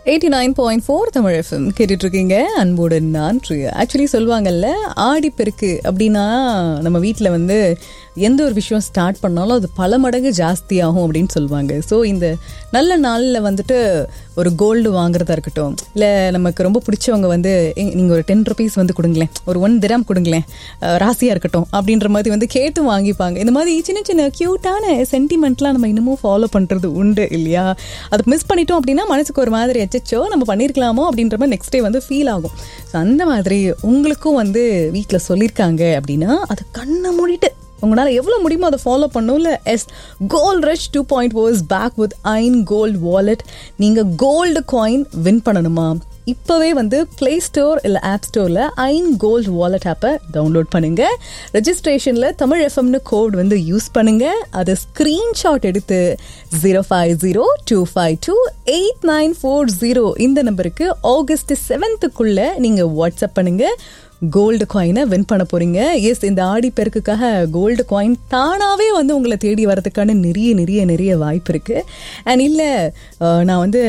Eighty nine point four Tamil FM கேட்டுட்டு இருக்கீங்க அன்போடு நான் பிரியா ஆக்சுவலி சொல்லுவாங்கல்ல ஆடிப்பெருக்கு அப்படின்னா நம்ம வீட்டில் வந்து எந்த ஒரு விஷயம் ஸ்டார்ட் பண்ணாலும் அது பல மடங்கு ஜாஸ்தியாகும் அப்படின்னு சொல்லுவாங்க ஸோ இந்த நல்ல நாளில் வந்துட்டு ஒரு கோல்டு வாங்குறதா இருக்கட்டும் இல்லை நமக்கு ரொம்ப பிடிச்சவங்க வந்து நீங்கள் ஒரு டென் ருபீஸ் வந்து கொடுங்களேன் ஒரு ஒன் திரம் கொடுங்களேன் அஹ், ராசியாக இருக்கட்டும் அப்படின்ற மாதிரி வந்து கேட்டு வாங்கிப்பாங்க இந்த மாதிரி சின்ன சின்ன க்யூட்டான சென்டிமெண்ட்லாம் நம்ம இன்னமும் ஃபாலோ பண்ணுறது உண்டு இல்லையா அதை மிஸ் பண்ணிட்டோம் அப்படின்னா மனசுக்கு ஒரு மாதிரி எச்சச்சோ நம்ம பண்ணியிருக்கலாமோ அப்படின்ற மாதிரி நெக்ஸ்ட் டே வந்து ஃபீல் ஆகும் ஸோ அந்த மாதிரி உங்களுக்கும் வந்து வீட்டில் சொல்லியிருக்காங்க அப்படின்னா அதை கண்ணை மூடிட்டு உங்களால் எவ்வளோ முடியுமோ அதை ஃபாலோ பண்ணும்ல yes gold rush two point was back with Ain gold wallet நீங்கள் கோல்டு காயின் வின் பண்ணணுமா இப்போவே வந்து ப்ளே ஸ்டோர் இல்லை ஆப் ஸ்டோரில் ஐன் கோல்ட் வாலெட் ஆப்பை டவுன்லோட் பண்ணுங்க ரெஜிஸ்ட்ரேஷனில் தமிழ் எஃப்எம்னு கோட் வந்து யூஸ் பண்ணுங்க அதை ஸ்க்ரீன்ஷாட் எடுத்து zero five zero two five two eight nine four zero இந்த நம்பருக்கு ஆகஸ்ட் செவன்த்துக்குள்ளே நீங்கள் வாட்ஸ்அப் பண்ணுங்க கோல்டு காயினை வின் பண்ண போறீங்க எஸ் இந்த ஆடி பெருக்குக்காக கோல்டு காயின் தானாவே வந்து உங்களை தேடி வரதுக்கான நிறைய நிறைய நிறைய வாய்ப்பு இருக்கு அண்ட் இல்லை நான் வந்து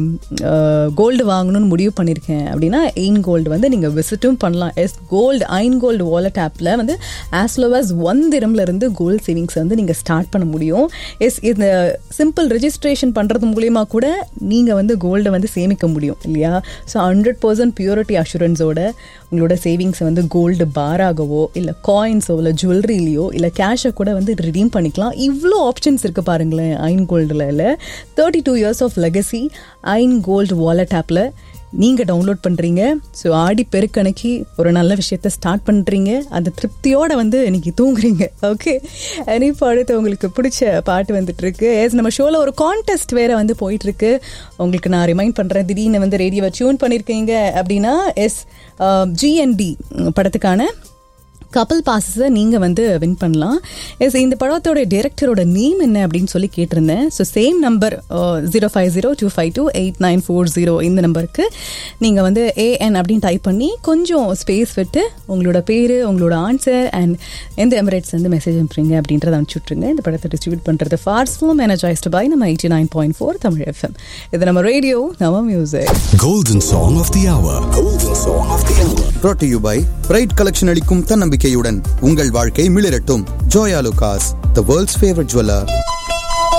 கோல்டு வாங்கணும்னு முடிவு பண்ணியிருக்கேன் அப்படின்னா எயின் கோல்டு வந்து நீங்கள் விசிட்டும் பண்ணலாம் yes gold Ain gold wallet ஆப்பில் வந்து ஆஸ் லோ as ஒன் திரம்ல இருந்து கோல்டு சேவிங்ஸ் வந்து நீங்கள் ஸ்டார்ட் பண்ண முடியும் எஸ் இந்த சிம்பிள் ரெஜிஸ்ட்ரேஷன் பண்ணுறது மூலியமா கூட நீங்கள் வந்து கோல்டை வந்து சேமிக்க முடியும் இல்லையா ஸோ ஹண்ட்ரட் பர்சன்ட் பியூரிட்டி அஷூரன்ஸோட உங்களோட சேவிங்ஸை வந்து கோல்டு பாராகவோ இல்லை காயின்ஸோ இல்லை ஜுவல்லரிலையோ இல்லை கேஷை கூட வந்து ரிடீம் பண்ணிக்கலாம் இவ்வளோ ஆப்ஷன்ஸ் இருக்குது பாருங்களேன் ஐன் கோல்டில் இல்லை thirty two years of legacy Ain gold wallet ஆப்பில் நீங்கள் டவுன்லோட் பண்ணுறீங்க ஸோ ஆடி பெருக்கணக்கி ஒரு நல்ல விஷயத்த ஸ்டார்ட் பண்ணுறீங்க அந்த திருப்தியோட வந்து இன்னைக்கு தூங்குறீங்க ஓகே இப்போ அடுத்து உங்களுக்கு பிடிச்ச பாட்டு வந்துட்டு இருக்கு எஸ் நம்ம ஷோவில் ஒரு கான்டெஸ்ட் வேற வந்து போயிட்டு இருக்கு உங்களுக்கு நான் ரிமைண்ட் பண்ணுறேன் திடீர்னு வந்து ரேடியோவை டியூன் பண்ணியிருக்கீங்க அப்படின்னா எஸ் ஜிஎன்டி படத்துக்கான கப்பல் பாசஸை நீங்கள் வந்து வின் பண்ணலாம் எஸ் இந்த படத்தோட டைரக்டரோட நேம் என்ன அப்படின்னு சொல்லி கேட்டிருந்தேன் so same number zero five zero two five two eight nine four zero இந்த நம்பருக்கு நீங்கள் வந்து ஏஎன் அப்படின்னு டைப் பண்ணி கொஞ்சம் ஸ்பேஸ் விட்டு உங்களோட பேர் உங்களோட ஆன்சர் அண்ட் எந்த எமிரேட்ஸ் வந்து மெசேஜ் அனுப்புறீங்க அப்படின்றத அனுப்பிச்சு விட்ருங்க இந்த படத்தை டிஸ்ட்ரிபியூட் பண்ணுறது ஃபார்ஸ் ஃபிலிம் எனர்ஜைஸ்டு பை நம்ம eighty nine point four Tamil FM இது நம்ம ரேடியோ நம்ம music Golden Song of the Hour. Golden Song of the Hour. brought to you by bright collection அளிக்கும் தன்னம்பிக்கையுடன் உங்கள் வாழ்க்கை மிளிரட்டும் Joyalukkas the world's favourite jeweller